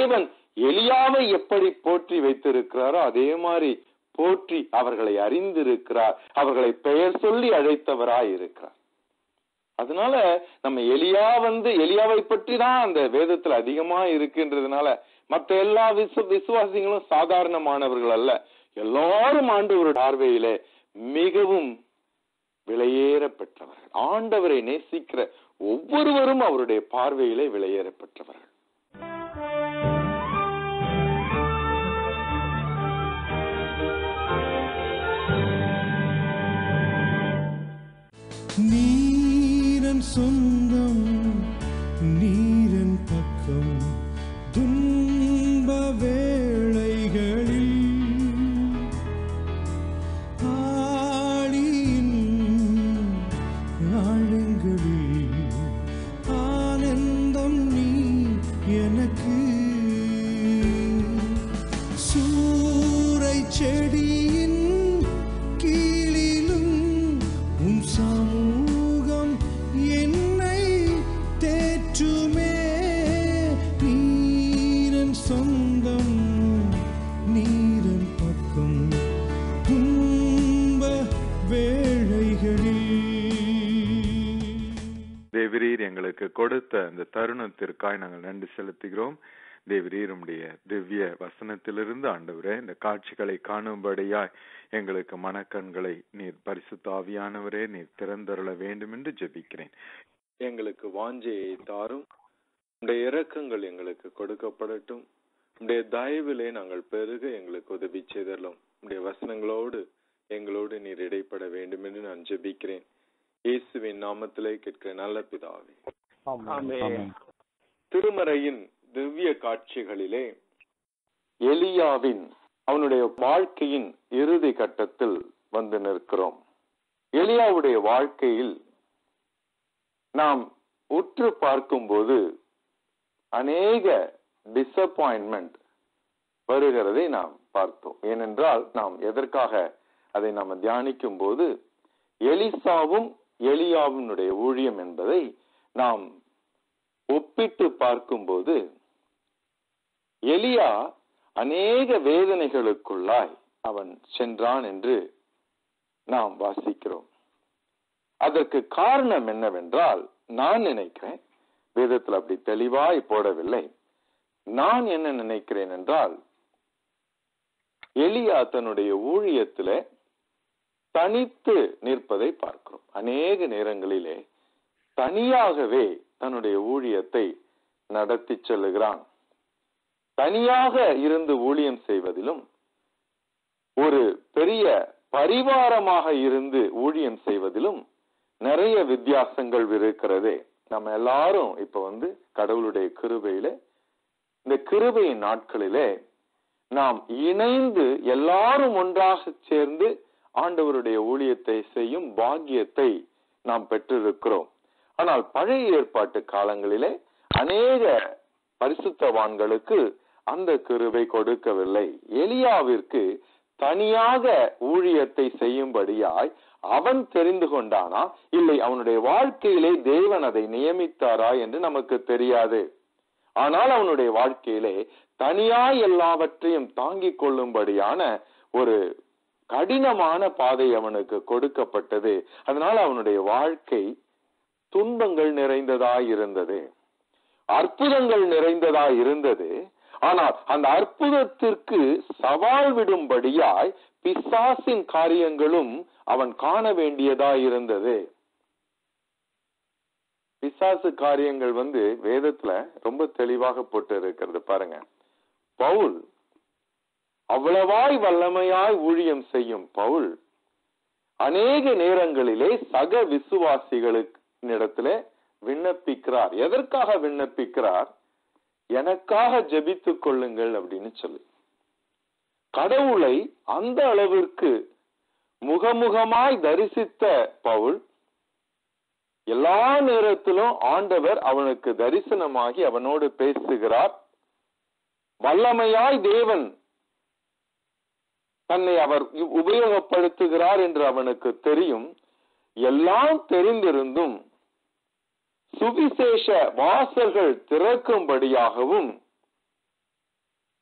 தேவன் எலியாவை எப்படி போற்றி வைத்திருக்கிறாரோ அதே மாதிரி போற்றி அவர்களை அறிந்திருக்கிறார் அவர்களை பெயர் சொல்லி அழைத்தவராய் இருக்கிறார் அதனால நம்ம எலியா வந்து எலியாவை பற்றி தான் அந்த வேதத்துல அதிகமா இருக்குன்றதுனால மத்த எல்லா விசு விசுவாசிகளும் சாதாரணமானவர்கள் அல்ல எல்லாரும் ஆண்டவருடைய பார்வையிலே மிகவும் விலையேற பெற்றவர்கள் ஆண்டவரை நேசிக்கிற ஒவ்வொருவரும் அவருடைய பார்வையிலே விலையேற பெற்றவர்கள் நீரன் சொந்தம் நீரன் பக்கம் துன்ப வேளைகளில் ஆழியின் ஆழங்களில் ஆனந்தம் நீ எனக்கு சூறை செடியின் கீழிலும் உன் சமூகம் என்னை தேற்றுமே நீரன் சொந்தம் நீரன் பக்கம் துன்ப வேளைகளில் தேவரீர் எங்களுக்கு கொடுத்த அந்த தருணத்திற்காய் நாங்கள் நன்றி செலுத்துகிறோம் தேவரீர் உம்முடைய திவ்ய வசனத்திலிருந்து ஆண்டவரே இந்த காட்சிகளை காணும்படியாய் எங்களுக்கு மனக்கண்களை நீர் பரிசுத்த ஆவியானவரே நீர் திறந்தருள வேண்டும் என்று ஜெபிக்கிறேன் எங்களுக்கு வாஞ்சையை தாரும் உடைய இரக்கங்கள் எங்களுக்கு கொடுக்கப்படட்டும் உடைய தயவிலே நாங்கள் பெருக எங்களுக்கு உதவி செய்தரலும் உடைய வசனங்களோடு எங்களோடு நீர் இடைப்பட வேண்டும் என்று நான் ஜெபிக்கிறேன் இயேசுவின் நாமத்திலே கேட்கிற நல்ல பிதாவே திருமறையின் திவ்ய காட்சிகளிலே எலியாவின் அவனுடைய வாழ்க்கையின் இறுதி கட்டத்தில் வந்து நிற்கிறோம் எலியாவுடைய வாழ்க்கையில் நாம் உற்று பார்க்கும்போது அநேக டிசப்பாயின்மெண்ட் வருகிறதை நாம் பார்த்தோம் ஏனென்றால் நாம் எதற்காக அதை நாம் தியானிக்கும் போது எலிசாவும் எலியாவினுடைய ஊழியம் என்பதை நாம் ஒப்பிட்டு பார்க்கும்போது எலியா அநேக வேதனைகளுக்குள்ளாய் அவன் சென்றான் என்று நாம் வாசிக்கிறோம் அதற்கு காரணம் என்னவென்றால் நான் நினைக்கிறேன் வேதத்தில் அப்படி தெளிவாய் போடவில்லை நான் என்ன நினைக்கிறேன் என்றால் எலியா தன்னுடைய ஊழியத்தில தனித்து நிற்பதை பார்க்கிறோம் அநேக நேரங்களிலே தனியாகவே தன்னுடைய ஊழியத்தை நடத்தி செல்லுகிறான் தனியாக இருந்து ஊழியம் செய்வதிலும் ஒரு பெரிய பரிவாரமாக இருந்து ஊழியம் செய்வதிலும் நிறைய வித்தியாசங்கள் இருக்கிறது நம்ம எல்லாரும் இப்ப வந்து கடவுளுடைய கிருபையில இந்த கிருபையின் நாட்களிலே நாம் இணைந்து எல்லாரும் ஒன்றாக சேர்ந்து ஆண்டவருடைய ஊழியத்தை செய்யும் பாக்கியத்தை நாம் பெற்றிருக்கிறோம் ஆனால் பழைய ஏற்பாட்டு காலங்களிலே அநேக பரிசுத்தவான்களுக்கு அந்த கிருபை கொடுக்கவில்லை எலியாவிற்கு தனியாக ஊழியத்தை செய்யும்படியாய் அவன் தெரிந்து கொண்டானா இல்லை அவனுடைய வாழ்க்கையிலே தேவன் அதை நியமித்தாரா என்று நமக்கு தெரியாது ஆனால் அவனுடைய வாழ்க்கையிலே தனியாய் எல்லாவற்றையும் தாங்கிக் கொள்ளும்படியான ஒரு கடினமான பாதை அவனுக்கு கொடுக்கப்பட்டது அதனால் அவனுடைய வாழ்க்கை துன்பங்கள் நிறைந்ததாய் இருந்தது அற்புதங்கள் நிறைந்ததாய் இருந்தது ஆனால் அந்த அற்புதத்திற்கு சவால் விடும்படியாய் பிசாசின் காரியங்களும் அவன் காண வேண்டியதாய் இருந்தது பிசாசு காரியங்கள் வந்து வேதத்துல ரொம்ப தெளிவாக போட்டு இருக்கிறது பாருங்க பவுல் அவ்வளவாய் வல்லமையாய் ஊழியம் செய்யும் பவுல் அநேக நேரங்களிலே சக விசுவாசிகளுக்கு இடத்துல விண்ணப்பிக்கிறார் எதற்காக விண்ணப்பிக்கிறார் எனக்காக ஜெபித்துக் கொள்ளுங்கள் அப்படின்னு சொல்லி கடவுளை அந்த அளவிற்கு முகமுகமாய் தரிசித்த பவுல் எல்லா நேரத்திலும் ஆண்டவர் அவனுக்கு தரிசனமாகி அவனோடு பேசுகிறார் வல்லமையாய் தேவன் தன்னை அவர் உபயோகப்படுத்துகிறார் என்று அவனுக்கு தெரியும் எல்லாம் தெரிந்திருந்தும் சுவிசேஷ வாசல்கள் திறக்கும்படியாகவும்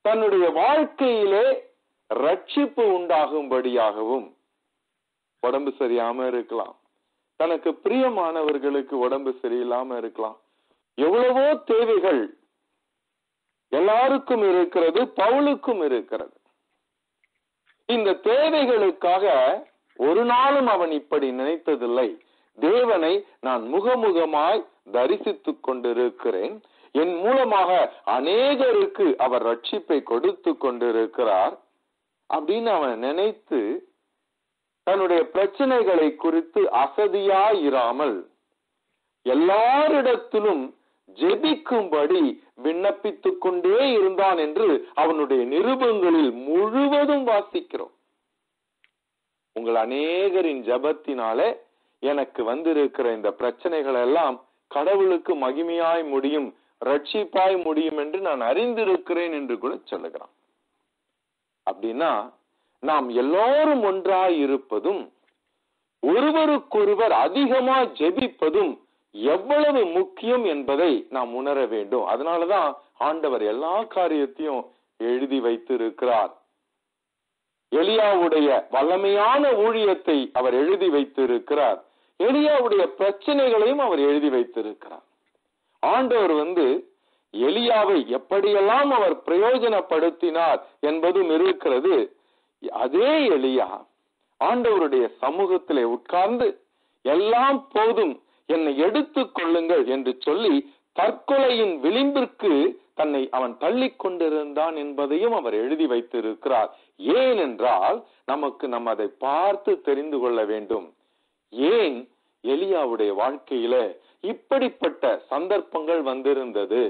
தன்னுடைய வாழ்க்கையிலே ரட்சிப்பு உண்டாகும்படியாகவும் உடம்பு சரியாம இருக்கலாம் தனக்கு பிரியமானவர்களுக்கு உடம்பு சரியில்லாம இருக்கலாம் எவ்வளவோ தேவைகள் எல்லாருக்கும் இருக்கிறது பவுலுக்கும் இருக்கிறது இந்த தேவைகளுக்காக ஒரு நாளும் அவன் இப்படி நினைத்ததில்லை தேவனை நான் முகமுகமாய் தரிசித்துக் கொண்டிருக்கிறேன் என் மூலமாக அநேகருக்கு அவர் ரட்சிப்பை கொடுத்து கொண்டிருக்கிறார் அப்படின்னு அவன் நினைத்து தன்னுடைய பிரச்சனைகளை குறித்து அசதியாயிராமல் எல்லாரிடத்திலும் ஜெபிக்கும்படி விண்ணப்பித்துக் கொண்டே இருந்தான் என்று அவனுடைய நிருபங்களில் முழுவதும் வாசிக்கிறோம் உங்கள் அநேகரின் ஜபத்தினாலே எனக்கு வந்திருக்கிற இந்த பிரச்சனைகள் எல்லாம் கடவுளுக்கு மகிமையாய் முடியும் ரட்சிப்பாய் முடியும் என்று நான் அறிந்திருக்கிறேன் என்று கூட சொல்லுகிறான் அப்படின்னா நாம் எல்லோரும் ஒன்றாய் இருப்பதும் ஒருவருக்கொருவர் அதிகமாய் ஜெபிப்பதும் எவ்வளவு முக்கியம் என்பதை நாம் உணர வேண்டும் அதனாலதான் ஆண்டவர் எல்லா காரியத்தையும் எழுதி வைத்திருக்கிறார் எலியாவுடைய வல்லமையான ஊழியத்தை அவர் எழுதி வைத்திருக்கிறார் எலியாவுடைய பிரச்சனைகளையும் அவர் எழுதி வைத்திருக்கிறார் ஆண்டவர் வந்து எலியாவை எப்படியெல்லாம் அவர் பிரயோஜனப்படுத்தினார் என்பதும் இருக்கிறது அதே எலியா ஆண்டவருடைய சமூகத்திலே உட்கார்ந்து எல்லாம் போதும் என்னை எடுத்துக் கொள்ளுங்கள் என்று சொல்லி தற்கொலையின் விளிம்பிற்கு தன்னை அவன் தள்ளிக் கொண்டிருந்தான் என்பதையும் அவர் எழுதி வைத்திருக்கிறார் ஏனென்றால் நமக்கு நம்ம அதை பார்த்து தெரிந்து கொள்ள வேண்டும் ஏன் எலியாவுடைய வாழ்க்கையில இப்படிப்பட்ட சந்தர்ப்பங்கள் வந்திருந்தது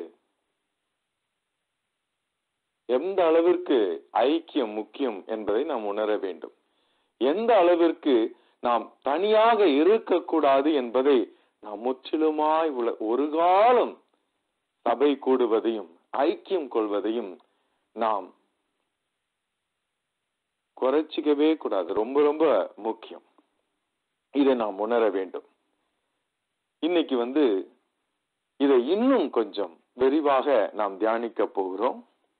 எந்த அளவிற்கு ஐக்கியம் முக்கியம் என்பதை நாம் உணர வேண்டும் எந்த அளவிற்கு நாம் தனியாக இருக்கக்கூடாது என்பதை நாம் முற்றிலுமாய் உல ஒரு காலம் சபை கூடுவதையும் ஐக்கியம் கொள்வதையும் நாம் குறைச்சிக்கவே கூடாது ரொம்ப ரொம்ப முக்கியம் இதை நாம் உணர வேண்டும் இன்னைக்கு வந்து இதை இன்னும் கொஞ்சம் விரிவாக நாம் தியானிக்க போகிறோம்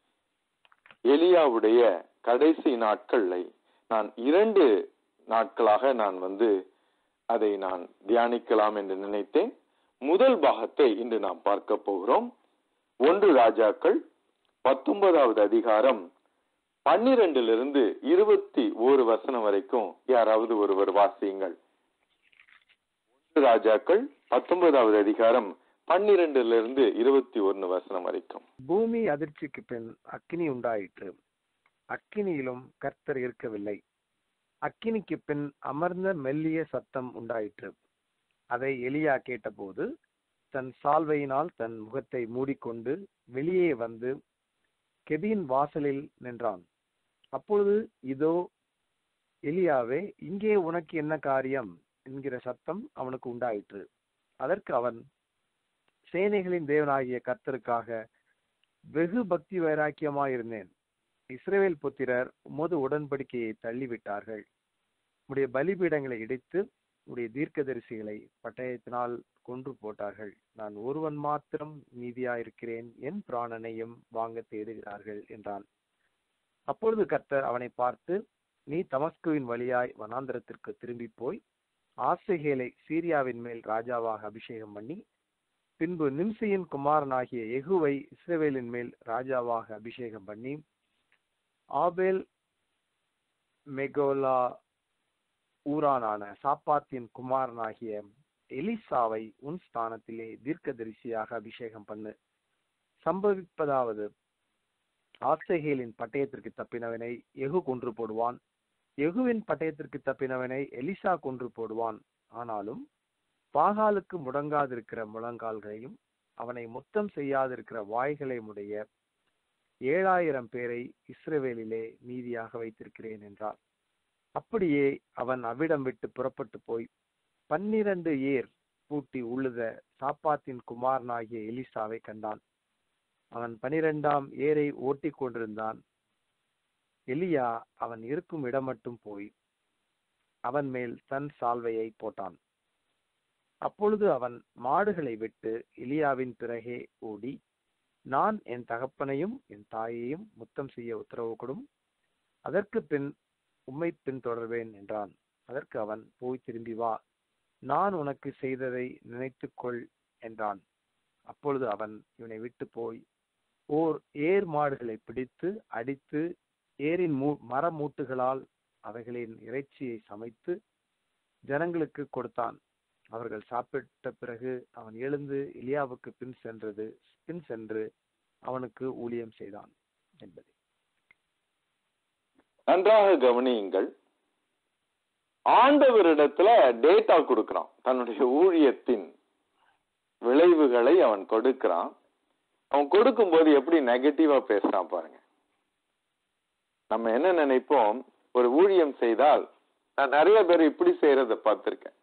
எலியாவுடைய கடைசி நாட்களை நான் இரண்டு நாட்களாக நான் வந்து அதை நான் தியானிக்கலாம் என்று நினைத்தேன் முதல் பாகத்தை இன்று நாம் பார்க்க போகிறோம் ஒன்று ராஜாக்கள் பத்தொன்பதாவது அதிகாரம் பன்னிரெண்டிலிருந்து இருபத்தி ஒரு வசனம் வரைக்கும் யாராவது ஒருவர் வாசியுங்கள் ஒன்று ராஜாக்கள் பத்தொன்பதாவது அதிகாரம் பன்னிரெண்டிலிருந்து இருபத்தி ஒன்னு வசனம் வரைக்கும் பூமி அதிர்ச்சிக்கு பின் அக்கினி உண்டாயிற்று அக்கினியிலும் கர்த்தர் இருக்கவில்லை அக்கினிக்கு பின் அமர்ந்த மெல்லிய சத்தம் உண்டாயிற்று அதை எலியா கேட்டபோது தன் சால்வையினால் தன் முகத்தை மூடிக்கொண்டு வெளியே வந்து கெபியின் வாசலில் நின்றான் அப்பொழுது இதோ எலியாவே இங்கே உனக்கு என்ன காரியம் என்கிற சத்தம் அவனுக்கு உண்டாயிற்று அதற்கு அவன் சேனைகளின் தேவனாகிய கர்த்தருக்காக வெகு பக்தி வைராக்கியமாயிருந்தேன் இஸ்ரேல் புத்திரர் உமது உடன்படிக்கையை தள்ளிவிட்டார்கள் உடைய பலிபீடங்களை இடித்து உடைய தீர்க்கதரிசிகளை பட்டயத்தினால் கொன்று போட்டார்கள் நான் ஒருவன் மாத்திரம் மீதியாயிருக்கிறேன் என் பிராணனையும் வாங்க தேடுகிறார்கள் என்றான் அப்பொழுது கர்த்தர் அவனை பார்த்து நீ தமஸ்குவின் வழியாய் வனாந்தரத்திற்கு திரும்பி போய் ஆசைகேலை சீரியாவின் மேல் ராஜாவாக அபிஷேகம் பண்ணி பின்பு நிம்சியின் குமாரனாகிய எகுவை இஸ்ரவேலின் மேல் ராஜாவாக அபிஷேகம் பண்ணி ஆபேல் மெகோலா ஊரானான சாப்பாத்தின் குமாரனாகிய எலிசாவை உன் ஸ்தானத்திலே தீர்க்கதரிசியாக அபிஷேகம் பண்ணு சம்பவிப்பதாவது ஆசைகேலின் பட்டயத்திற்கு தப்பினவனை எகு கொன்று போடுவான் எகுவின் பட்டயத்திற்கு தப்பினவனை எலிசா கொன்று போடுவான் ஆனாலும் பாகாலுக்கு முடங்காதிருக்கிற முழங்கால்களையும் அவனை முத்தம் செய்யாதிருக்கிற வாய்களை உடைய ஏழாயிரம் பேரை இஸ்ரவேலிலே மீதியாக வைத்திருக்கிறேன் என்றார் அப்படியே அவன் அவ்விடம் விட்டு புறப்பட்டு போய் பன்னிரண்டு ஏர் பூட்டி உழுத சாப்பாத்தின் குமாரனாகிய எலிசாவை கண்டான் அவன் பனிரெண்டாம் ஏரை ஓட்டிக் கொண்டிருந்தான் எலியா அவன் இருக்கும் இடம் மட்டும் போய் அவன் மேல் தன் சால்வையை போட்டான் அப்பொழுது அவன் மாடுகளை விட்டு எலியாவின் பிறகே ஓடி நான் என் தகப்பனையும் என் தாயையும் முத்தம் செய்ய உத்தரவு கொடும் அதற்கு பின் உம்மை பின்தொடர்வேன் என்றான் அதற்கு அவன் போய் திரும்பி வா நான் உனக்கு செய்ததை நினைத்துக்கொள் என்றான் அப்பொழுது அவன் இவனை விட்டு போய் ஓர் ஏர் மாடுகளை பிடித்து அடித்து ஏரின் மூ மர மூட்டுகளால் அவைகளின் இறைச்சியை சமைத்து ஜனங்களுக்கு கொடுத்தான் அவர்கள் சாப்பிட்ட பிறகு அவன் எழுந்து எலியாவுக்கு பின் சென்றது பின் சென்று அவனுக்கு ஊழியம் செய்தான் என்பது நன்றாக கவனியுங்கள் ஆண்டவரிடத்துல டேட்டா கொடுக்கிறான் தன்னுடைய ஊழியத்தின் விளைவுகளை அவன் கொடுக்கிறான் அவன் கொடுக்கும்போது எப்படி நெகட்டிவா பேசுறான் பாருங்க நம்ம என்ன நினைப்போம் ஒரு ஊழியம் செய்தால் நான் நிறைய பேர் இப்படி செய்யறத பார்த்திருக்கேன்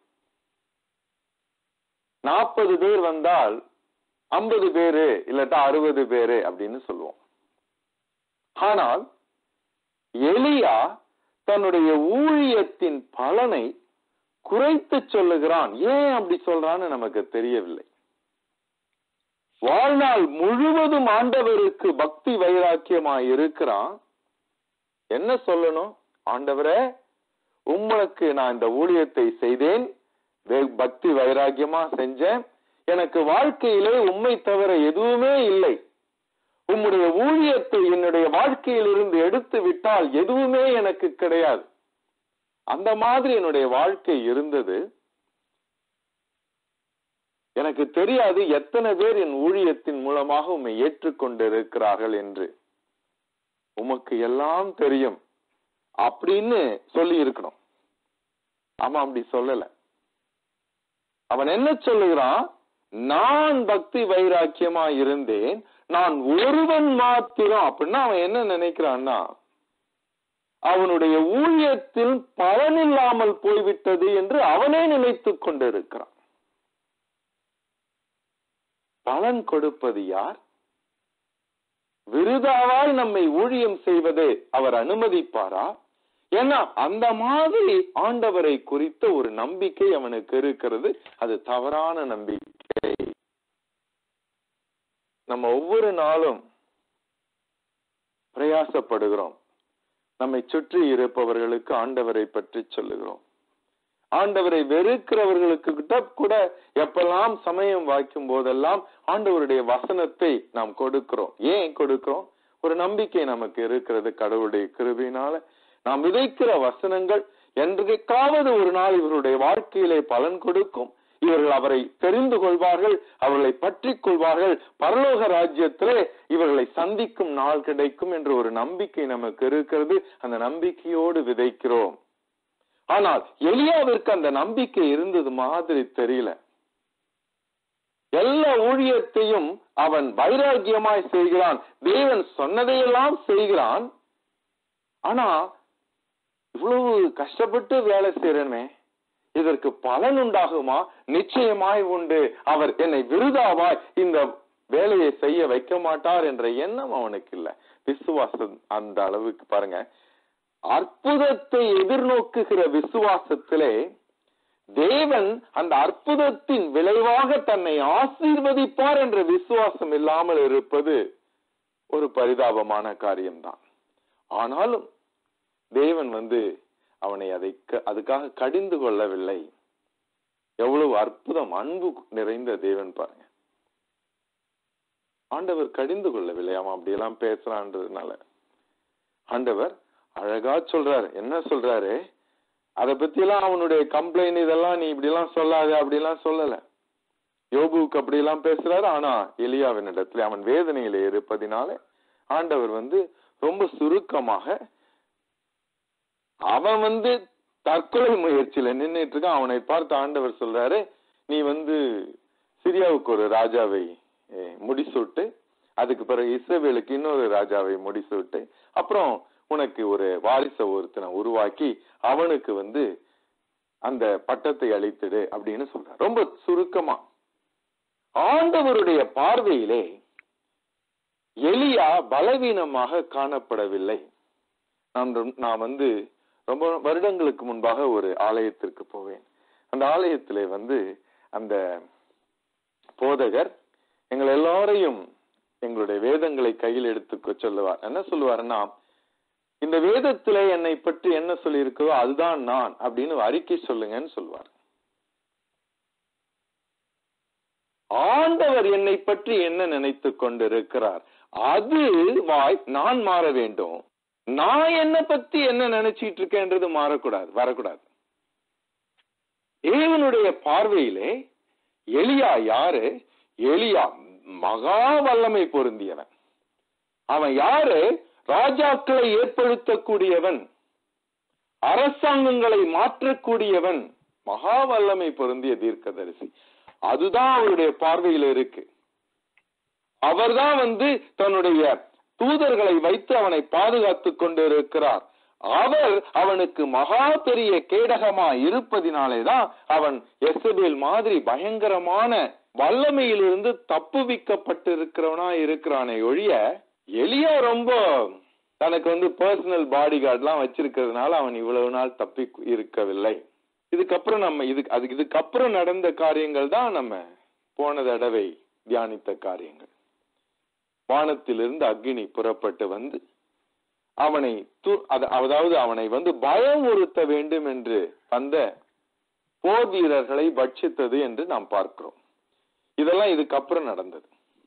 நாற்பது பேர் வந்தால் ஐம்பது பேரு இல்லாட்டா அறுபது பேரு அப்படின்னு சொல்லுவோம் ஆனால் எலியா தன்னுடைய ஊழியத்தின் பலனை குறைத்து சொல்லுகிறான் ஏன் அப்படி சொல்றான்னு நமக்கு தெரியவில்லை வாழ்நாள் முழுவதும் ஆண்டவருக்கு பக்தி வைராக்கியமாய் இருக்கிறான் என்ன சொல்லணும் ஆண்டவரே உங்களுக்கு நான் இந்த ஊழியத்தை செய்தேன் வே- பக்தி வைராக்கியமா செஞ்சேன் எனக்கு வாழ்க்கையிலே உண்மை தவிர எதுவுமே இல்லை உம்முடைய ஊழியத்தை என்னுடைய வாழ்க்கையிலிருந்து எடுத்து விட்டால் எதுவுமே எனக்கு கிடையாது அந்த மாதிரி என்னுடைய வாழ்க்கை இருந்தது எனக்கு தெரியாது எத்தனை பேர் என் ஊழியத்தின் மூலமாக உம்மை ஏற்றுக்கொண்டிருக்கிறார்கள் என்று உமக்கு எல்லாம் தெரியும் அப்படின்னு சொல்லி இருக்கணும் ஆமா அப்படி சொல்லல அவன் என்ன சொல்லுகிறான் நான் பக்தி வைராக்கியமா இருந்தேன் நான் ஒருவன் மாத்திரம் அப்படின்னா அவன் என்ன நினைக்கிறான்னா அவனுடைய ஊழியத்தில் பலனில்லாமல் போய்விட்டது என்று அவனே நினைத்துக் கொண்டிருக்கிறான் பலன் கொடுப்பது யார் விருதாவாய் நம்மை ஊழியம் செய்வதை அவர் அனுமதிப்பாரா ஏன்னா அந்த மாதிரி ஆண்டவரை குறித்த ஒரு நம்பிக்கை அவனுக்கு இருக்கிறது அது தவறான நம்பிக்கை நம்ம ஒவ்வொரு நாளும் பிரயாசப்படுகிறோம் நம்மை சுற்றி இருப்பவர்களுக்கு ஆண்டவரை பற்றி சொல்லுகிறோம் ஆண்டவரை வெறுக்கிறவர்களுக்கு கிட்ட கூட எப்பெல்லாம் சமயம் வாய்க்கும் போதெல்லாம் ஆண்டவருடைய வசனத்தை நாம் கொடுக்கிறோம் ஏன் கொடுக்கிறோம் ஒரு நம்பிக்கை நமக்கு இருக்கிறது கடவுளுடைய கிருபையினால நாம் விதைக்கிற வசனங்கள் என்றைக்காவது ஒரு நாள் இவருடைய வாழ்க்கையிலே பலன் கொடுக்கும் இவர்கள் அவரை தெரிந்து கொள்வார்கள் அவர்களை பற்றி கொள்வார்கள் பரலோக ராஜ்யத்திலே இவர்களை சந்திக்கும் நாள் கிடைக்கும் என்ற ஒரு நம்பிக்கை நமக்கு இருக்கிறது அந்த நம்பிக்கையோடு விதைக்கிறோம் ஆனால் எலியாவிற்கு அந்த நம்பிக்கை இருந்தது மாதிரி தெரியல எல்லா ஊழியத்தையும் அவன் வைராக்கியமாய் செய்கிறான் தேவன் சொன்னதையெல்லாம் செய்கிறான் ஆனா இவ்வளவு கஷ்டப்பட்டு வேலை செய்யறனே இதற்கு பலன் உண்டாகுமா நிச்சயமாய் உண்டு அவர் என்னை விருதாவாய் இந்த வேலையை செய்ய வைக்க மாட்டார் என்ற எண்ணம் அவனுக்கு இல்ல விசுவாசம் அந்த அளவுக்கு பாருங்க அற்புதத்தை எதிர்நோக்குகிற விசுவாசத்திலே தேவன் அந்த அற்புதத்தின் விளைவாக தன்னை ஆசீர்வதிப்பார் என்ற விசுவாசம் இல்லாமல் இருப்பது ஒரு பரிதாபமான காரியம்தான் ஆனாலும் தேவன் வந்து அவனை அதை க- அதுக்காக கடிந்து கொள்ளவில்லை எவ்வளவு அற்புதம் அன்பு நிறைந்த தேவன் பாருங்க ஆண்டவர் கடிந்து கொள்ளவில்லை அவன் அப்படியெல்லாம் பேசுறான்றதுனால ஆண்டவர் அழகா சொல்றாரு என்ன சொல்றாரு அத பத்தி எல்லாம் அவனுடைய கம்ப்ளைண்ட் இதெல்லாம் நீ இப்படி எல்லாம் சொல்லாத அப்படிலாம் சொல்லல யோபுவுக்கு அப்படி எல்லாம் பேசுறாரு ஆனா எலியாவின் இடத்துல அவன் வேதனையில இருப்பதினால ஆண்டவர் வந்து ரொம்ப சுருக்கமாக அவன் வந்து தற்கொலை முயற்சியில நின்னுட்டு இருக்கான் அவனை பார்த்து ஆண்டவர் சொல்றாரு நீ வந்து சிரியாவுக்கு ஒரு ராஜாவை eh, முடிசூட்டு அதுக்கு பிறகு இஸ்ரவேலுக்கு இன்னொரு ராஜாவை முடிசூட்டு அப்புறம் உனக்கு ஒரு வாரிச ஒருத்தனை உருவாக்கி அவனுக்கு வந்து அந்த பட்டத்தை அளித்துடு அப்படின்னு சொல்றார் ரொம்ப சுருக்கமா ஆண்டவருடைய பார்வையிலே எலியா பலவீனமாக காணப்படவில்லை நான் ரொ- நான் வந்து ரொம்ப வருடங்களுக்கு முன்பாக ஒரு ஆலயத்திற்கு போவேன் அந்த ஆலயத்திலே வந்து அந்த போதகர் எங்கள் எல்லாரையும் எங்களுடைய வேதங்களை கையில் எடுத்துக்க சொல்லுவார் என்ன சொல்லுவாருன்னா இந்த வேதத்திலே என்னை பற்றி என்ன சொல்லியிருக்கோ அதுதான் நான் அப்படின்னு அறிக்கை சொல்லுங்கன்னு சொல்லுவார் ஆண்டவர் என்னை பற்றி என்ன நினைத்துக் கொண்டிருக்கிறார் அது வாய் நான் மாற வேண்டும் நான் என்ன பத்தி என்ன நினைச்சிட்டு இருக்கேன்றது மாறக்கூடாது வரக்கூடாது தேவனுடைய பார்வையிலே எலியா யாரு எலியா மகா வல்லமை பொருந்தியவன் அவன் யாரு ராஜாக்களை ஏற்படுத்தக்கூடியவன் அரசாங்கங்களை மாற்றக்கூடியவன் மகா வல்லமை பொருந்திய தீர்க்கதரிசி அதுதான் அவருடைய பார்வையில இருக்கு அவர்தான் வந்து தன்னுடைய தூதர்களை வைத்து அவனை பாதுகாத்துக் கொண்டிருக்கிறார் அவர் அவனுக்கு மகா பெரிய கேடகமா இருப்பதினாலேதான் அவன் எசபேல் மாதிரி பயங்கரமான வல்லமையிலிருந்து தப்புவிக்கப்பட்டிருக்கிறவனா இருக்கிறானே ஒழிய எலியா ரொம்ப தனக்கு வந்து பர்சனல் பாடி கார்ட்லாம் வச்சிருக்கிறதுனால அவன் இவ்வளவு நாள் தப்பி இருக்கவில்லை இதுக்கப்புறம் நம்ம இதுக்கு அதுக்கு இதுக்கப்புறம் நடந்த காரியங்கள் தான் நம்ம போன தடவை தியானித்த காரியங்கள் வானத்திலிருந்து அக்னி புறப்பட்டு வந்து அவனை து- அத- அதாவது அவனை வந்து பயம் உறுத்த வேண்டும் என்று வந்த போர் வீரர்களை பட்சித்தது என்று நாம் பார்க்கிறோம் இதெல்லாம் இதுக்கப்புறம் நடந்தது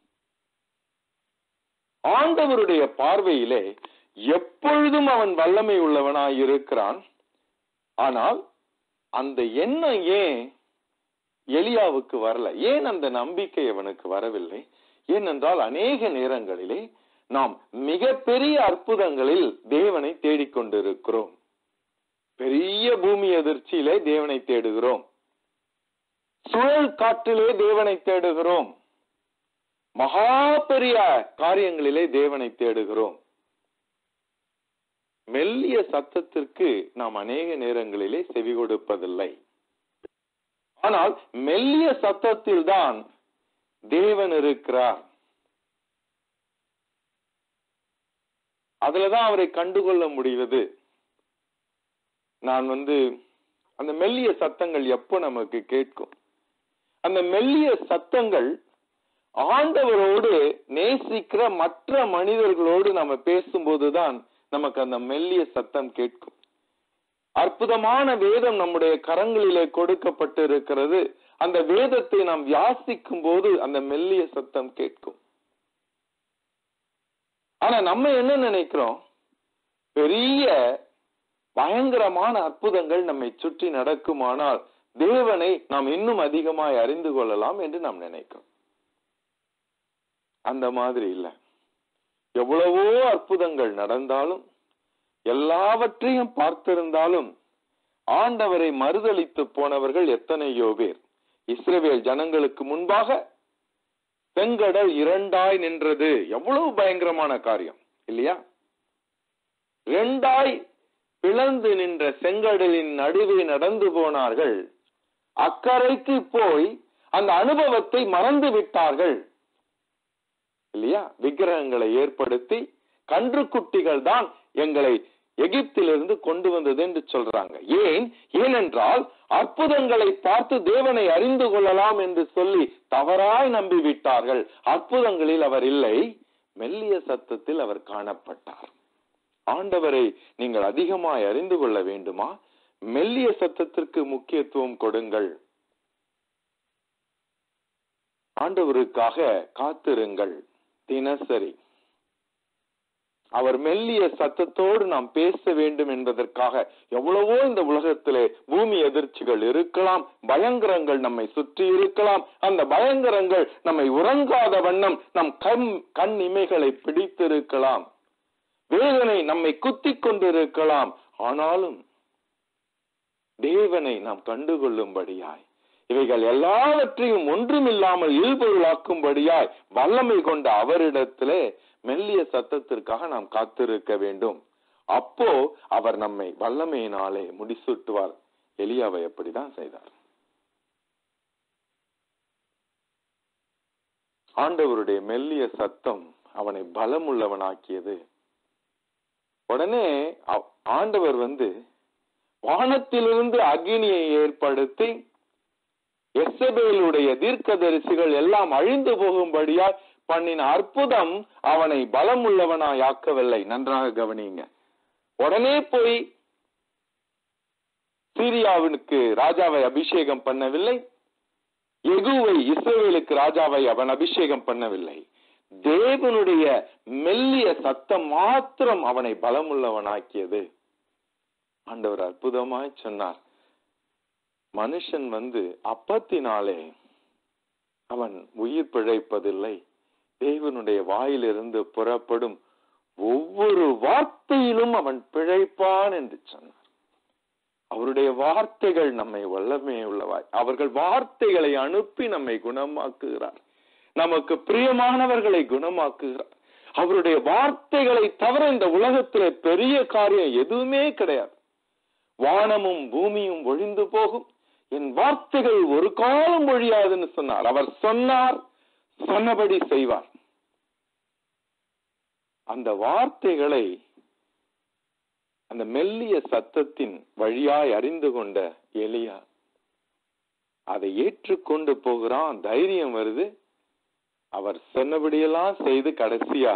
ஆண்டவருடைய பார்வையிலே எப்பொழுதும் அவன் வல்லமை உள்ளவனாய் இருக்கிறான் ஆனால் அந்த எண்ணம் ஏன் எலியாவுக்கு வரல ஏன் அந்த நம்பிக்கை அவனுக்கு வரவில்லை ஏனென்றால் அநேக நேரங்களிலே நாம் மிகப்பெரிய அற்புதங்களில் தேவனை தேடிக்கொண்டிருக்கிறோம் பெரிய பூமி அதிர்ச்சியிலே தேவனை தேடுகிறோம் சுழல் காற்றிலே தேவனை தேடுகிறோம் மகா பெரிய காரியங்களிலே தேவனை தேடுகிறோம் மெல்லிய சத்தத்திற்கு நாம் அநேக நேரங்களிலே செவி கொடுப்பதில்லை ஆனால் மெல்லிய சத்தத்தில் தான் தேவன் இருக்கிறார் அதுலதான் அவரை கண்டுகொள்ள முடிவது நான் வந்து அந்த மெல்லிய சத்தங்கள் எப்போ நமக்கு கேட்கும் அந்த மெல்லிய சத்தங்கள் ஆண்டவரோடு நேசிக்கிற மற்ற மனிதர்களோடு நம்ம பேசும்போதுதான் நமக்கு அந்த மெல்லிய சத்தம் கேட்கும் அற்புதமான வேதம் நம்முடைய கரங்களிலே கொடுக்கப்பட்டு இருக்கிறது அந்த வேதத்தை நாம் யாசிக்கும் போது அந்த மெல்லிய சத்தம் கேட்கும் ஆனா நம்ம என்ன நினைக்கிறோம் பெரிய பயங்கரமான அற்புதங்கள் நம்மை சுற்றி நடக்குமானால் தேவனை நாம் இன்னும் அதிகமாய் அறிந்து கொள்ளலாம் என்று நாம் நினைக்கிறோம் அந்த மாதிரி இல்ல எவ்வளவோ அற்புதங்கள் நடந்தாலும் எல்லாவற்றையும் பார்த்திருந்தாலும் ஆண்டவரை மறுதலித்து போனவர்கள் எத்தனையோ பேர் இஸ்ரவேல் ஜனங்களுக்கு முன்பாக செங்கடல் இரண்டாய் நின்றது எவ்வளவு பயங்கரமான காரியம் இல்லையா இரண்டாய் பிளந்து நின்ற செங்கடலின் நடுவே நடந்து போனார்கள் அக்கறைக்கு போய் அந்த அனுபவத்தை மறந்து விட்டார்கள் இல்லையா விக்கிரகங்களை ஏற்படுத்தி கன்றுக்குட்டிகள் தான் எங்களை எகிப்திலிருந்து கொண்டு வந்தது என்று சொல்றாங்க ஏன் ஏனென்றால் அற்புதங்களை பார்த்து தேவனை அறிந்து கொள்ளலாம் என்று சொல்லி தவறாய் நம்பி விட்டார்கள் அற்புதங்களில் அவர் இல்லை மெல்லிய சத்தத்தில் அவர் காணப்பட்டார் ஆண்டவரை நீங்கள் அதிகமாய் அறிந்து கொள்ள வேண்டுமா மெல்லிய சத்தத்திற்கு முக்கியத்துவம் கொடுங்கள் ஆண்டவருக்காக காத்திருங்கள் தினசரி அவர் மெல்லிய சத்தத்தோடு நாம் பேச வேண்டும் என்பதற்காக எவ்வளவோ இந்த உலகத்திலே பூமி எதிர்ச்சிகள் இருக்கலாம் பயங்கரங்கள் நம்மை சுற்றி இருக்கலாம் அந்த பயங்கரங்கள் நம்மை உறங்காத வண்ணம் நம் கண் கண் இமைகளை பிடித்திருக்கலாம் வேதனை நம்மை குத்திக் கொண்டிருக்கலாம் ஆனாலும் தேவனை நாம் கண்டுகொள்ளும்படியாய் இவைகள் எல்லாவற்றையும் ஒன்றுமில்லாமல் இல்பொருளாக்கும்படியாய் வல்லமை கொண்ட அவரிடத்திலே மெல்லிய சத்தத்திற்காக நாம் காத்திருக்க வேண்டும் அப்போ அவர் நம்மை வல்லமையினாலே முடிசூட்டுவார் எலியாவை அப்படிதான் செய்தார் ஆண்டவருடைய மெல்லிய சத்தம் அவனை பலமுள்ளவனாக்கியது உடனே அவ்- ஆண்டவர் வந்து வானத்திலிருந்து அக்னியை ஏற்படுத்தி எஸ்எபேலுடைய தீர்க்கதரிசிகள் எல்லாம் அழிந்து போகும்படியாய் பண்ணின அற்புதம் அவனை பலம் உள்ளவனாய் ஆக்கவில்லை நன்றாக கவனியுங்க உடனே போய் சீரியாவினுக்கு ராஜாவை அபிஷேகம் பண்ணவில்லை எகுவை இஸ்ரவேலுக்கு ராஜாவை அவன் அபிஷேகம் பண்ணவில்லை தேவனுடைய மெல்லிய சத்தம் மாத்திரம் அவனை பலமுள்ளவனாக்கியது ஆண்டவர் அற்புதமாய் சொன்னார் மனுஷன் வந்து அப்பத்தினாலே அவன் உயிர் பிழைப்பதில்லை தேவனுடைய வாயிலிருந்து புறப்படும் ஒவ்வொரு வார்த்தையிலும் அவன் பிழைப்பான் என்று சொன்னார் அவருடைய வார்த்தைகள் நம்மை வல்லமே உள்ளவாய் அவர்கள் வார்த்தைகளை அனுப்பி நம்மை குணமாக்குகிறார் நமக்கு பிரியமானவர்களை குணமாக்குகிறார் அவருடைய வார்த்தைகளை தவிர இந்த உலகத்திலே பெரிய காரியம் எதுவுமே கிடையாது வானமும் பூமியும் ஒழிந்து போகும் என் வார்த்தைகள் ஒரு காலம் ஒழியாதுன்னு சொன்னார் அவர் சொன்னார் சொன்னபடி செய்வார் அந்த வார்த்தைகளை அந்த மெல்லிய சத்தத்தின் வழியாய் அறிந்து கொண்ட எலியா அதை ஏற்றுக்கொண்டு போகிறான் தைரியம் வருது அவர் சொன்னபடியெல்லாம் செய்து கடைசியா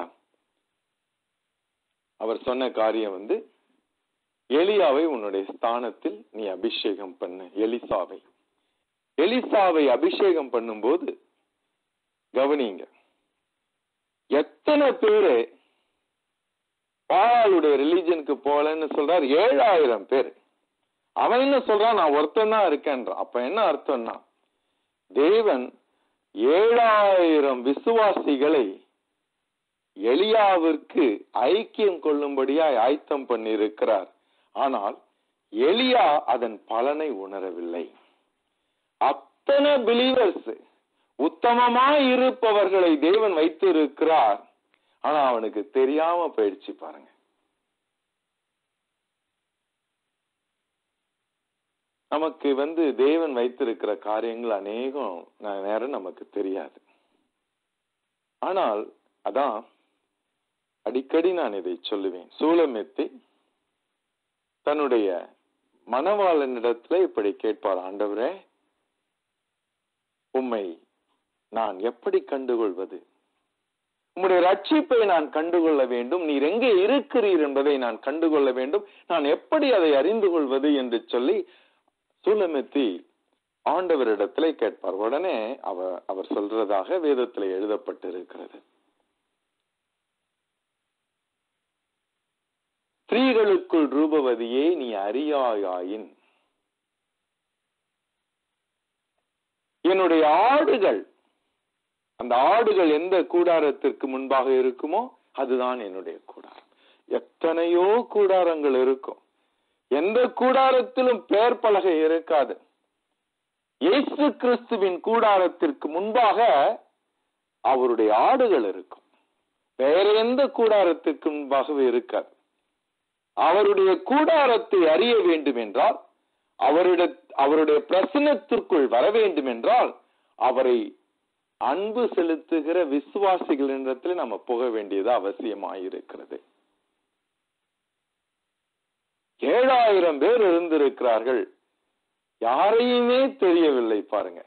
அவர் சொன்ன காரியம் வந்து எலியாவை உன்னுடைய ஸ்தானத்தில் நீ அபிஷேகம் பண்ணு எலிசாவை எலிசாவை அபிஷேகம் பண்ணும்போது கவனிங்க எத்தனை பேரு பாலாளுடைய ரிலீஜனுக்கு போலன்னு சொல்றார் ஏழாயிரம் பேர் அவன் என்ன சொல்றான் நான் ஒருத்தன் தான் இருக்கேன்றான் அப்ப என்ன அர்த்தம்னா தேவன் ஏழாயிரம் விசுவாசிகளை எலியாவிற்கு ஐக்கியம் கொள்ளும்படியாய் ஆயத்தம் பண்ணியிருக்கிறார் ஆனால் எலியா அதன் பலனை உணரவில்லை அத்தனை பிலீவர்ஸ் உத்தமமாய் இருப்பவர்களை தேவன் வைத்து இருக்கிறார் ஆனா அவனுக்கு தெரியாம போயிடுச்சு பாருங்க நமக்கு வந்து தேவன் வைத்திருக்கிற காரியங்கள் அநேகம் ந- நேரம் நமக்கு தெரியாது ஆனால் அதான் அடிக்கடி நான் இதை சொல்லுவேன் சூலமெத்தி தன்னுடைய மணவாளனிடத்துல இப்படி கேட்பார் ஆண்டவரே உம்மை நான் எப்படி கண்டுகொள்வது உம்முடைய ரட்சிப்பை நான் கண்டுகொள்ள வேண்டும் நீர் எங்கே இருக்கிறீர் என்பதை நான் கண்டுகொள்ள வேண்டும் நான் எப்படி அதை அறிந்து கொள்வது என்று சொல்லி சூலமெத்தி ஆண்டவரிடத்திலே கேட்பார் உடனே அவர் அவர் சொல்றதாக வேதத்தில் எழுதப்பட்டிருக்கிறது ஸ்திரீகளுக்குள் ரூபவதியே நீ அறியாயாயின் என்னுடைய ஆடுகள் அந்த ஆடுகள் எந்த கூடாரத்திற்கு முன்பாக இருக்குமோ அதுதான் என்னுடைய கூடாரம் எத்தனையோ கூடாரங்கள் இருக்கும் எந்த கூடாரத்திலும் பெயர் பலகை இருக்காது இயேசு கிறிஸ்துவின் கூடாரத்திற்கு முன்பாக அவருடைய ஆடுகள் இருக்கும் வேற எந்த கூடாரத்திற்கு முன்பாகவே இருக்காது அவருடைய கூடாரத்தை அறிய வேண்டும் என்றால் அவருடைய அவருடைய பிரசனத்திற்குள் வர வேண்டும் என்றால் அவரை அன்பு செலுத்துகிற விசுவாசிகளிடத்தில் நம்ம போக வேண்டியது அவசியமாயிருக்கிறது ஏழாயிரம் பேர் இருந்திருக்கிறார்கள் யாரையுமே தெரியவில்லை பாருங்க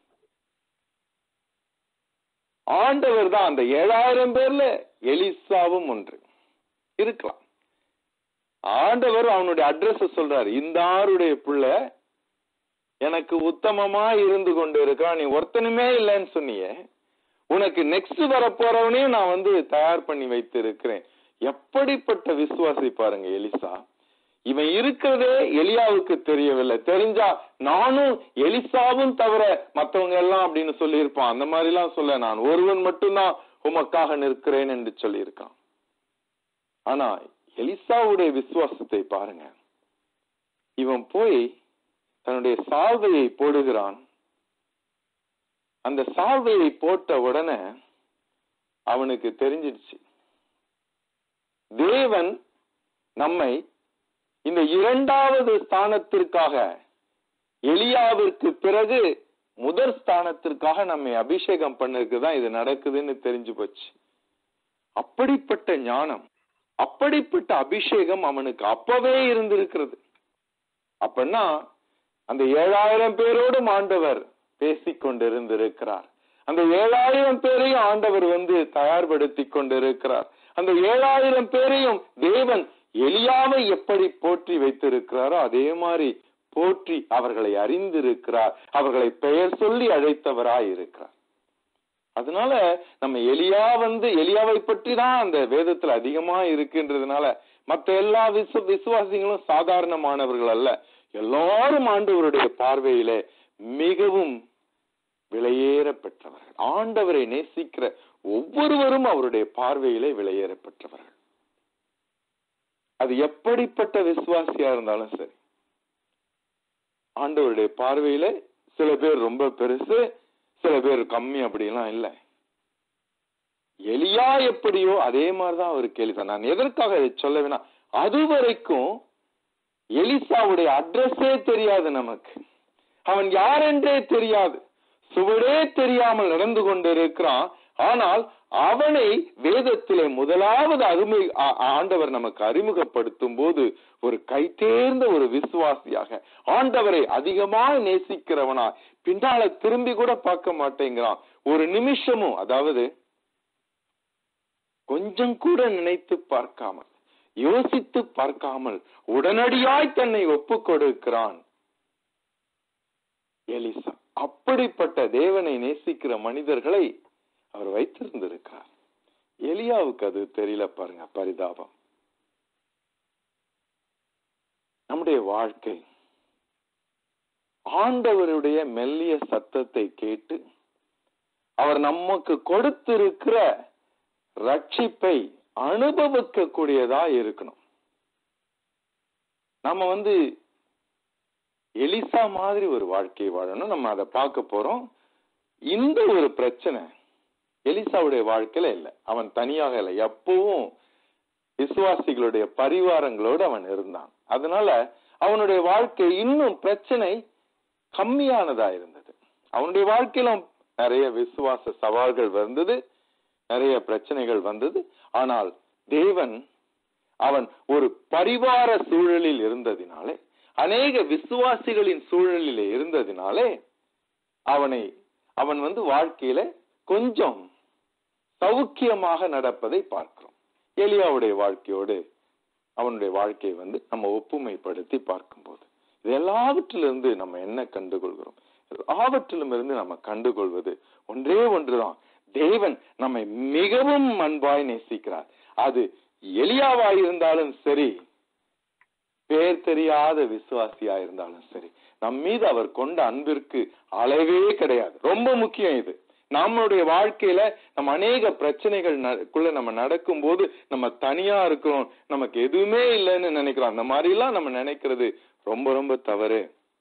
ஆண்டவர் தான் அந்த ஏழாயிரம் பேர்ல எலிசாவும் ஒன்று இருக்கலாம் ஆண்டவர் அவனுடைய அட்ரஸ் சொல்றாரு இந்த ஆருடைய புள்ள எனக்கு உத்தமமா இருந்து கொண்டு இருக்கான் நீ ஒருத்தனுமே இல்லைன்னு சொன்னியே உனக்கு நெக்ஸ்ட் வர போறவனையும் நான் வந்து தயார் பண்ணி வைத்து இருக்கிறேன் எப்படிப்பட்ட விசுவாசி பாருங்க எலிசா இவன் இருக்கிறதே எலியாவுக்கு தெரியவில்லை தெரிஞ்சா நானும் எலிசாவும் தவிர மத்தவங்க எல்லாம் அப்படின்னு சொல்லியிருப்பான் அந்த மாதிரி எல்லாம் சொல்ல நான் ஒருவன் மட்டும்தான் உமக்காக நிற்கிறேன் என்று சொல்லியிருக்கான் ஆனா எலிசாவுடைய விசுவாசத்தை பாருங்க இவன் போய் தன்னுடைய சால்வையை போடுகிறான் அந்த சால்வையை போட்ட உடனே அவனுக்கு தெரிஞ்சிடுச்சு தேவன் நம்மை இந்த இரண்டாவது ஸ்தானத்திற்காக எலியாவிற்கு பிறகு முதல் ஸ்தானத்திற்காக நம்மை அபிஷேகம் பண்ணதுக்கு தான் இது நடக்குதுன்னு தெரிஞ்சு போச்சு அப்படிப்பட்ட ஞானம் அப்படிப்பட்ட அபிஷேகம் அவனுக்கு அப்பவே இருந்திருக்கிறது அப்படின்னா அந்த ஏழாயிரம் பேரோடும் ஆண்டவர் பேசிக் கொண்டிருந்திருக்கிறார் அந்த ஏழாயிரம் பேரையும் ஆண்டவர் வந்து தயார்படுத்தி கொண்டிருக்கிறார் அந்த ஏழாயிரம் பேரையும் தேவன் எலியாவை எப்படி போற்றி வைத்திருக்கிறாரோ அதே மாதிரி போற்றி அவர்களை அறிந்திருக்கிறார் அவர்களை பெயர் சொல்லி அழைத்தவராய் இருக்கிறார் அதனால நம்ம எலியா வந்து எலியாவை பற்றி தான் அந்த வேதத்துல அதிகமா இருக்குன்றதுனால மத்த எல்லா விசு விசுவாசிகளும் சாதாரணமானவர்கள் அல்ல எல்லாரும் ஆண்டவருடைய பார்வையிலே மிகவும் விலையேற பெற்றவர்கள் ஆண்டவரை நேசிக்கிற ஒவ்வொருவரும் அவருடைய பார்வையிலே விலையேற பெற்றவர்கள் அது எப்படிப்பட்ட விசுவாசியா இருந்தாலும் சரி ஆண்டவருடைய பார்வையில சில பேர் ரொம்ப பெருசு சில பேர் கம்மி அப்படிலாம் இல்லை எலியா எப்படியோ அதே மாதிரிதான் அவர் கேள்வி நான் எதற்காக இதை சொல்ல வேணாம் அது வரைக்கும் எலிசாவுடைய அட்ரஸே தெரியாது நமக்கு அவன் யார் என்றே தெரியாது சுவடே தெரியாமல் நடந்து கொண்டிருக்கிறான் ஆனால் அவனை வேதத்திலே முதலாவது அருமை ஆ- ஆண்டவர் நமக்கு அறிமுகப்படுத்தும் போது ஒரு கைதேர்ந்த ஒரு விசுவாசியாக ஆண்டவரை அதிகமாக நேசிக்கிறவனா பின்னால திரும்பி கூட பார்க்க மாட்டேங்கிறான் ஒரு நிமிஷமும் அதாவது கொஞ்சம் கூட நினைத்து பார்க்காமல் யோசித்து பார்க்காமல் உடனடியாய் தன்னை ஒப்புக் கொடுக்கிறான் எலிசா அப்படிப்பட்ட தேவனை நேசிக்கிற மனிதர்களை அவர் வைத்திருந்திருக்கிறார் எலியாவுக்கு அது தெரியல பாருங்க பரிதாபம் நம்முடைய வாழ்க்கை ஆண்டவருடைய மெல்லிய சத்தத்தை கேட்டு அவர் நமக்கு கொடுத்திருக்கிற ரட்சிப்பை அனுபவிக்க கூடியதா இருக்கணும் நம்ம வந்து எலிசா மாதிரி ஒரு வாழ்க்கை வாழணும் நம்ம அதை பார்க்க போறோம் இந்த ஒரு பிரச்சனை எலிசாவுடைய வாழ்க்கையில இல்லை அவன் தனியாக இல்லை எப்பவும் விசுவாசிகளுடைய பரிவாரங்களோடு அவன் இருந்தான் அதனால அவனுடைய வாழ்க்கை இன்னும் பிரச்சனை கம்மியானதா இருந்தது அவனுடைய வாழ்க்கையிலும் நிறைய விசுவாச சவால்கள் வந்தது நிறைய பிரச்சனைகள் வந்தது ஆனால் தேவன் அவன் ஒரு பரிவார சூழலில் இருந்ததினாலே அநேக விசுவாசிகளின் சூழலிலே இருந்ததினாலே அவனை அவன் வந்து வாழ்க்கையில கொஞ்சம் சௌக்கியமாக நடப்பதை பார்க்கிறோம் எலியாவுடைய வாழ்க்கையோடு அவனுடைய வாழ்க்கையை வந்து நம்ம ஒப்புமைப்படுத்தி பார்க்கும்போது இது எல்லாவற்றிலிருந்து நம்ம என்ன கண்டுகொள்கிறோம் எல்லாவற்றிலும் இருந்து நம்ம கண்டுகொள்வது ஒன்றே ஒன்றுதான் தேவன் நம்மை மிகவும் அன்பாய் நேசிக்கிறார் அது எலியாவாய் இருந்தாலும் சரி பேர் தெரியாத விசுவாசியா இருந்தாலும் சரி நம் மீது அவர் கொண்ட அன்பிற்கு அளவே கிடையாது ரொம்ப முக்கியம் இது நம்மளுடைய வாழ்க்கையில நம்ம அநேக பிரச்சனைகள் ந- குள்ள நம்ம நடக்கும் போது நம்ம தனியா இருக்கிறோம் நமக்கு எதுவுமே இல்லைன்னு நினைக்கிறோம் அந்த மாதிரி எல்லாம் நம்ம நினைக்கிறது ரொம்ப ரொம்ப தவறு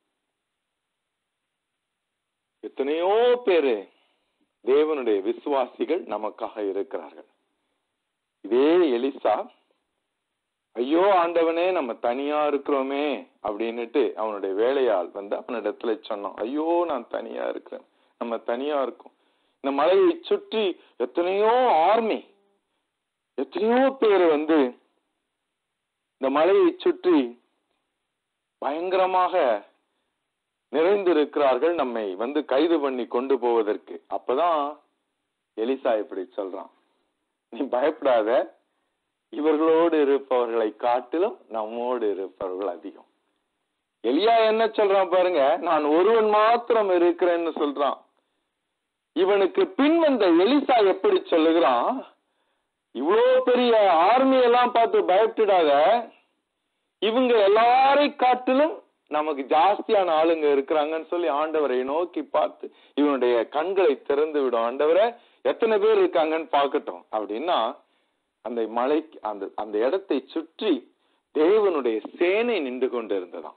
எத்தனையோ பேரு தேவனுடைய விசுவாசிகள் நமக்காக இருக்கிறார்கள் இதே எலிசா ஐயோ ஆண்டவனே நம்ம தனியா இருக்கிறோமே அப்படின்னுட்டு அவனுடைய வேலையாள் வந்து அவனிடத்துல சொன்னான் ஐயோ நான் தனியா இருக்கிறேன் நம்ம தனியா இருக்கோம் இந்த மலையை சுற்றி எத்தனையோ ஆர்மி எத்தனையோ பேர் வந்து இந்த மலையை சுற்றி பயங்கரமாக நிறைந்திருக்கிறார்கள் நம்மை வந்து கைது பண்ணி கொண்டு போவதற்கு அப்பதான் எலிசா இப்படி சொல்றான் நீ பயப்படாத இவர்களோடு இருப்பவர்களை காட்டிலும் நம்மோடு இருப்பவர்கள் அதிகம் எலியா என்ன சொல்றான் பாருங்க நான் ஒருவன் மாத்திரம் இருக்கிறேன்னு சொல்றான் இவனுக்கு பின் வந்த எலிசா எப்படி சொல்லுகிறான் இவ்வளோ பெரிய ஆர்மி எல்லாம் பார்த்து பயப்பட்டுடாத இவங்க எல்லாரை காட்டிலும் நமக்கு ஜாஸ்தியான ஆளுங்க இருக்கிறாங்கன்னு சொல்லி ஆண்டவரை நோக்கி பார்த்து இவனுடைய கண்களை திறந்து விடும் ஆண்டவரை எத்தனை பேர் இருக்காங்கன்னு பார்க்கட்டும் அப்படின்னா அந்த மலை அந்த அந்த இடத்தை சுற்றி தேவனுடைய சேனை நின்று கொண்டு இருந்ததாம்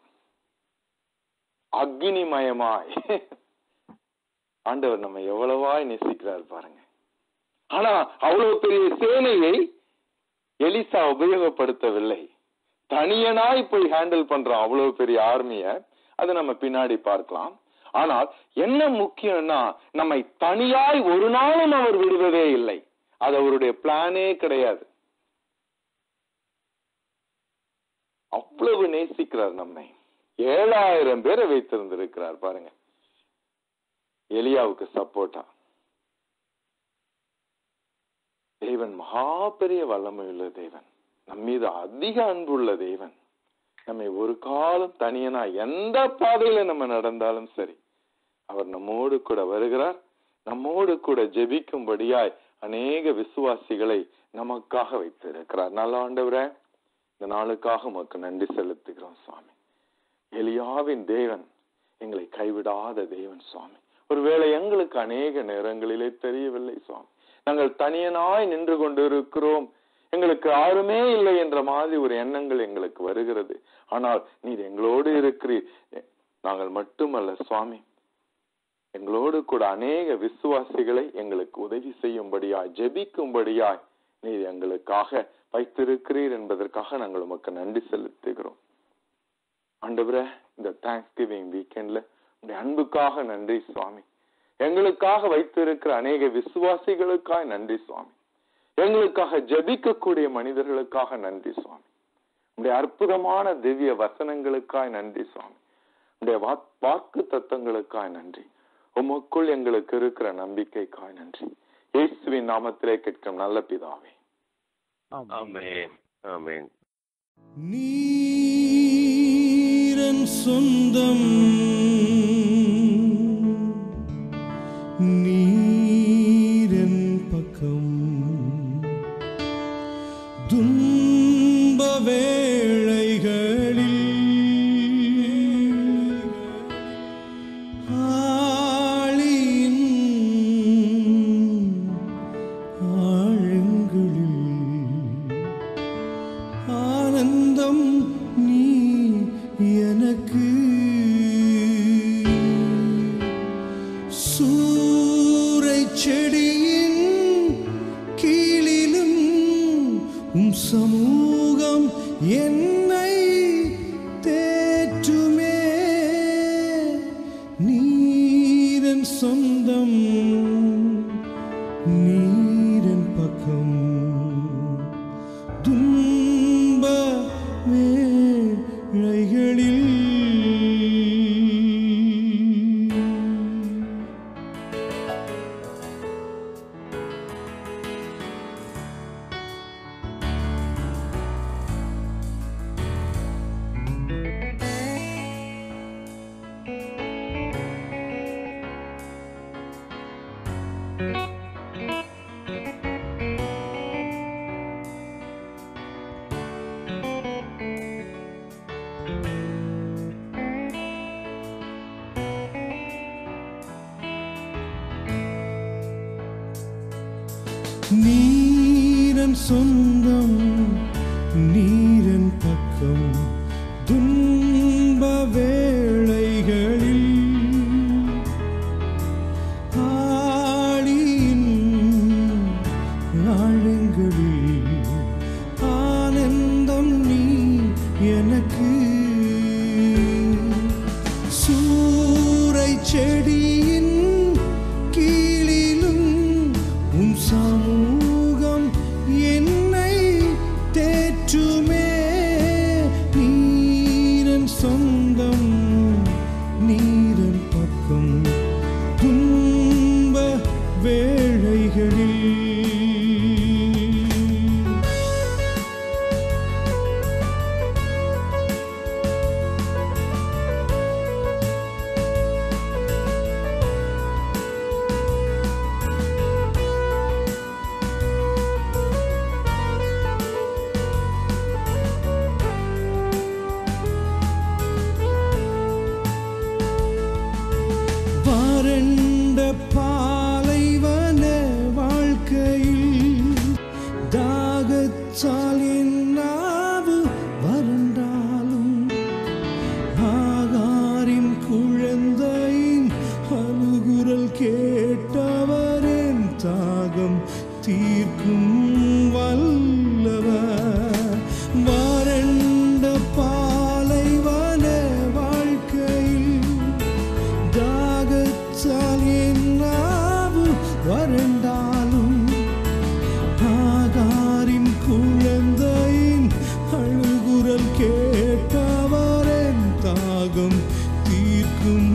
அக்னிமயமாய் ஆண்டவர் நம்ம எவ்வளவாய் நேசிக்கிறார் பாருங்க ஆனா அவ்வளவு பெரிய சேனையை எலிசா உபயோகப்படுத்தவில்லை தனியனாய் போய் ஹேண்டில் பண்றான் அவ்வளவு பெரிய ஆர்மிய அது நம்ம பின்னாடி பார்க்கலாம் ஆனால் என்ன முக்கியம்னா நம்மை தனியாய் ஒரு நாளும் அவர் விடுவதே இல்லை அது அவருடைய பிளானே கிடையாது அவ்வளவு நேசிக்கிறார் நம்மை ஏழாயிரம் பேரை வைத்திருந்திருக்கிறார் பாருங்க எலியாவுக்கு சப்போர்ட்டா தேவன் மகா பெரிய வல்லமையுள்ள தேவன் நம் மீது அதிக அன்புள்ள தேவன் நம்மை ஒரு காலம் தனியனா எந்த பாதையில நம்ம நடந்தாலும் சரி அவர் நம்மோடு கூட வருகிறார் நம்மோடு கூட ஜெபிக்கும்படியாய் அநேக விசுவாசிகளை நமக்காக வைத்திருக்கிறார் நல்ல ஆண்டவரே இந்த நாளுக்காக உமக்கு நன்றி செலுத்துகிறோம் சுவாமி எலியாவின் தேவன் எங்களை கைவிடாத தேவன் சுவாமி ஒருவேளை எங்களுக்கு அநேக நேரங்களிலே தெரியவில்லை சுவாமி நாங்கள் தனியனாய் நின்று கொண்டிருக்கிறோம் எங்களுக்கு யாருமே இல்லை என்ற மாதிரி ஒரு எண்ணங்கள் எங்களுக்கு வருகிறது ஆனால் நீர் எங்களோடு இருக்கிறீர் நாங்கள் மட்டுமல்ல சுவாமி எங்களோடு கூட அநேக விசுவாசிகளை எங்களுக்கு உதவி செய்யும்படியாய் ஜெபிக்கும்படியாய் நீர் எங்களுக்காக வைத்திருக்கிறீர் என்பதற்காக நாங்கள் உமக்கு நன்றி செலுத்துகிறோம் ஆண்டவரே இந்த தேங்க்ஸ் கிவிங் வீக்கெண்ட்ல உடைய அன்புக்காக நன்றி சுவாமி எங்களுக்காக வைத்திருக்கிற அநேக விசுவாசிகளுக்காக நன்றி சுவாமி எங்களுக்காக ஜெபிக்கக்கூடிய மனிதர்களுக்காக நன்றி சுவாமி உடைய அற்புதமான திவ்ய வசனங்களுக்காய் நன்றி சுவாமி உடைய வாக்கு தத்தங்களுக்காய் நன்றி உமக்குள் எங்களுக்கு இருக்கிற நம்பிக்கைக்காய் நன்றி இயேசுவின் நாமத்திலே கேட்கும் நல்ல பிதாவே ஆமென். ஆமென் ஆமென் நீரன் சொந்தம் நீரன் பக்கம் துன்ப வேளைகளில் ஆழியின் ஆழங்களில் ஆனந்தம் நீ எனக்கு சூரை செடியின் கீழிலும் உம் சமூகம் என்னை தேற்றுமே நீரன் சொந்தம் நீரன் பக்கம் துன்ப வேளைகளில் நீரன் சொந்தம் நீரன் பக்கம் துன்ப வேளைகளில் ஆழியின் ஆழங்களில் ஆனந்தம் நீ எனக்கு சூரை செடியின் கீழிலும் உன் சமூகம் என்னை தேற்றுமே நீரன் சொந்தம் நீரன் பக்கம் துன்ப வேளைகளில் வறண்ட பாலைவன வாழ்க்கையில் தாகச்சால் என் நாவு வறண்டாலும் ஆகாரின் குழந்தையின் அழுகுரல் கேட்டவரின் தாகம் தீர்க்கும் வல்லவர் வறண்ட பாலைவன வாழ்க்கையில் தாகத்தால் என் நாவு வறண்டாலும் ஆகாரின் குழந்தையின் அழுகுரல் கேட்டவரின் தாகம் தீர்க்கும்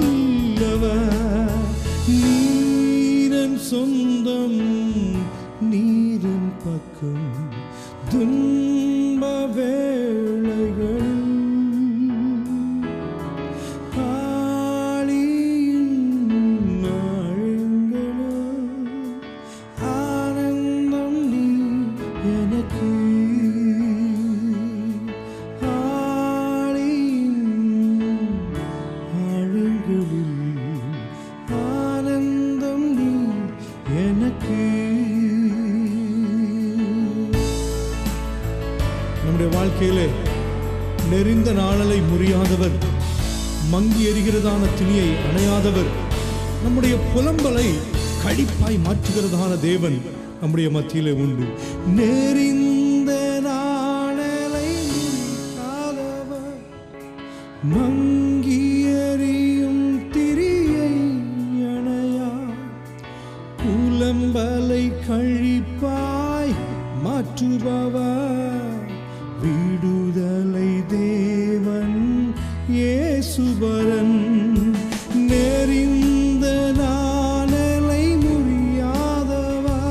நல்லவர் நீரன் சொந்தம் நீ நெரிந்த நாளலை முறியாதவர் மங்கி எரிகிறதான திணியை அணையாதவர் நம்முடைய புலம்பலை கழிப்பாய் மாற்றுகிறதான தேவன் நம்முடைய மத்தியிலே உண்டு நெறிந்த நாளலை முறியாதவர் மங்கி எரியும் திரியை அணையா புலம்பலை கழிப்பாய் மாற்றுபவர் விடுதலை தேவன் இயேசுவரன் நெறிந்த நாணலை முறியாதவா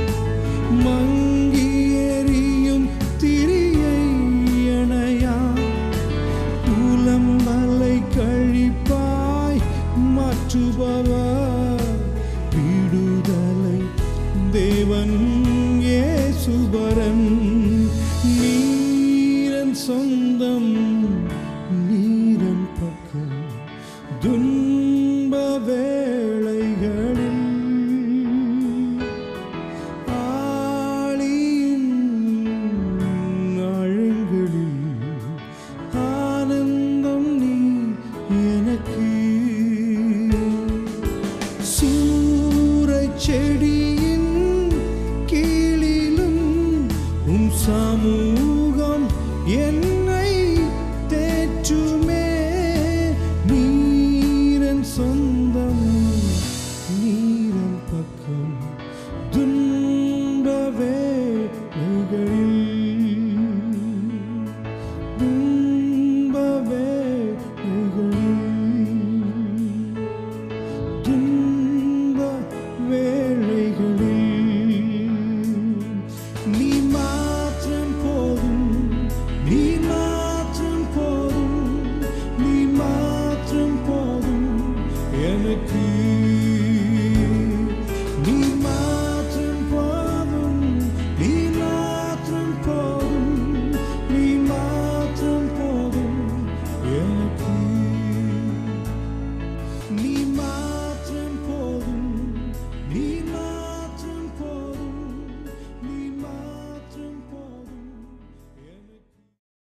மங்கி எரியும் திரியை அணையா புலம்பலை கழிப்பாய் மாற்றுபவர் விடுதலை தேவன் இயேசுபரன் நீரன் சொந்தம் நீரன் பக்கம் துன்ப